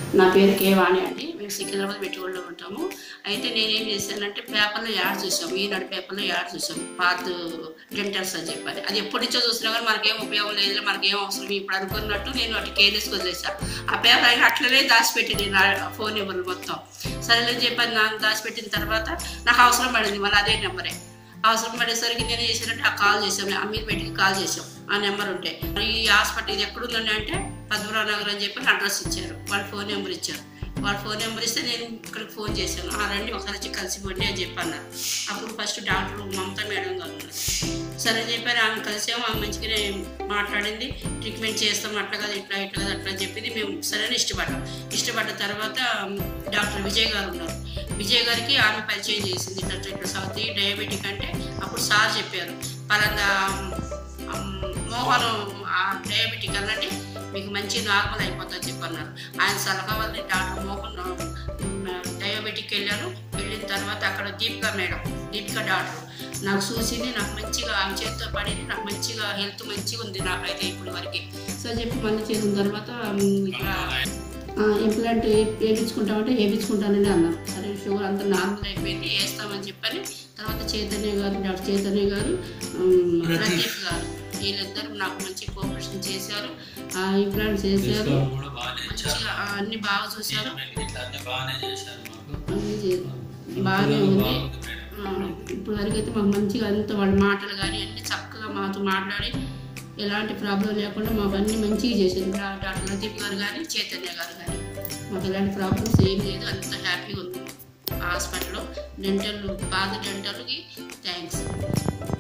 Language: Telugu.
నా పేరు కే వాణి అండి మేము సికింద్రాబాద్ మెట్టిగూడలో ఉంటాము అయితే నేనేం చేశానంటే పేపర్లో యాడ్ చూసాము ఈనాడు పేపర్లో యాడ్ చూసాము పాత డెంటల్స్ అని చెప్పని అది ఎప్పటి నుంచో చూసినా కానీ మనకేం ఉపయోగం లేదు మనకేం అవసరం ఇప్పుడు అనుకున్నట్టు నేను అటు కేర్లెస్కి వదిలేసా ఆ పేపర్ అయినా అట్లనే దాచిపెట్టింది నా ఫోన్ నెంబర్ మొత్తం సరేలే అని చెప్పని నాకు దాచిపెట్టిన తర్వాత నాకు అవసరం పడింది మళ్ళీ అదే నెంబరే అవసరం పడేసరికి నేను చేసినట్టు ఆ కాల్ చేసాం అమీర్ పెట్టి కాల్ చేసాం ఆ నెంబర్ ఉంటే మరి ఈ హాస్పిటల్ ఇది ఎక్కడుందండి అంటే పద్మరావు నగర్ అని చెప్పి అడ్రస్ ఇచ్చారు వాళ్ళ ఫోన్ నెంబర్ ఇచ్చారు వాళ్ళ ఫోన్ నెంబర్ ఇస్తే నేను ఇక్కడికి ఫోన్ చేశాను ఆ రండి ఒకసారి వచ్చి కలిసిపోండి అని చెప్పాను అప్పుడు ఫస్ట్ డాక్టర్ మమతా మేడం గారు ఉన్నారు సరే చెప్పారు ఆమె కలిసాము ఆమె మంచిగానే మాట్లాడింది ట్రీట్మెంట్ చేస్తాం అట్లా కదా ఇట్లా ఇట్లా కదా అట్లా చెప్పింది మేము సరే ఇష్టపడ్డాం ఇష్టపడ్డ తర్వాత డాక్టర్ విజయ్ గారు ఉన్నారు విజయ్ గారికి ఆమె పరిచయం చేసింది ఇట్లా ఇట్లా సౌత్ డయాబెటిక్ అంటే అప్పుడు సార్ చెప్పారు పలానా మోహన్ డయాబెటిక్ అనండి మీకు మంచి నార్మల్ అయిపోతుంది చెప్పన్నారు ఆయన సలహా వల్ల డాక్టర్ మోహన్ డయాబెటిక్ వెళ్ళాను వెళ్ళిన తర్వాత అక్కడ దీపిక మేడం దీపిక డాక్టర్ నాకు చూసింది నాకు మంచిగా ఆమె చేతితో పడింది నాకు మంచిగా హెల్త్ మంచిగా ఉంది నాకైతే ఇప్పుడు వరకు సో చెప్పి మళ్ళీ చేసిన తర్వాత ఇక్కడ ఇంప్లాంట్ వేయించుకుంటామంటే వేయించుకుంటానని అన్నారు సరే షుగర్ అంతా నార్మల్ అయిపోయింది వేస్తామని చెప్పని తర్వాత చైతన్య గారు డాక్టర్ చైతన్య గారు ఉమ్, ప్రదీప్ గారు వీళ్ళిద్దరు నాకు మంచి కోఆపరేషన్ చేశారు ఇంప్లాంట్ చేశారు తీసుకోవడం కూడా బాగానే ఇచ్చారు మంచిగా ఆ, అన్ని బాగా చూశారు ట్రీట్మెంట్ ఇట్లా అన్ని బాగానే చేశారు మాకు అన్ని చే- బాగానే ఇప్పుడు ఉంది బాగుంది మేడం ఆ, ఇప్పుడు వరకు అయితే మాకు మంచిగా అంత వాళ్ళ మాటలు కానీ అన్ని చక్కగా మాతో మాట్లాడి ఎలాంటి ప్రాబ్లం లేకుండా మాకు అన్ని మంచిగా చేసింది డా- డాక్టర్ లతీఫ్ గారు కానీ చైతన్య గారు కానీ మాకు ఎలాంటి ప్రాబ్లమ్స్ ఏం లేదు అంత హ్యాపీగా ఉంది హాస్పిటల్లో డెంటల్ పాత డెంటల్కి థ్యాంక్స్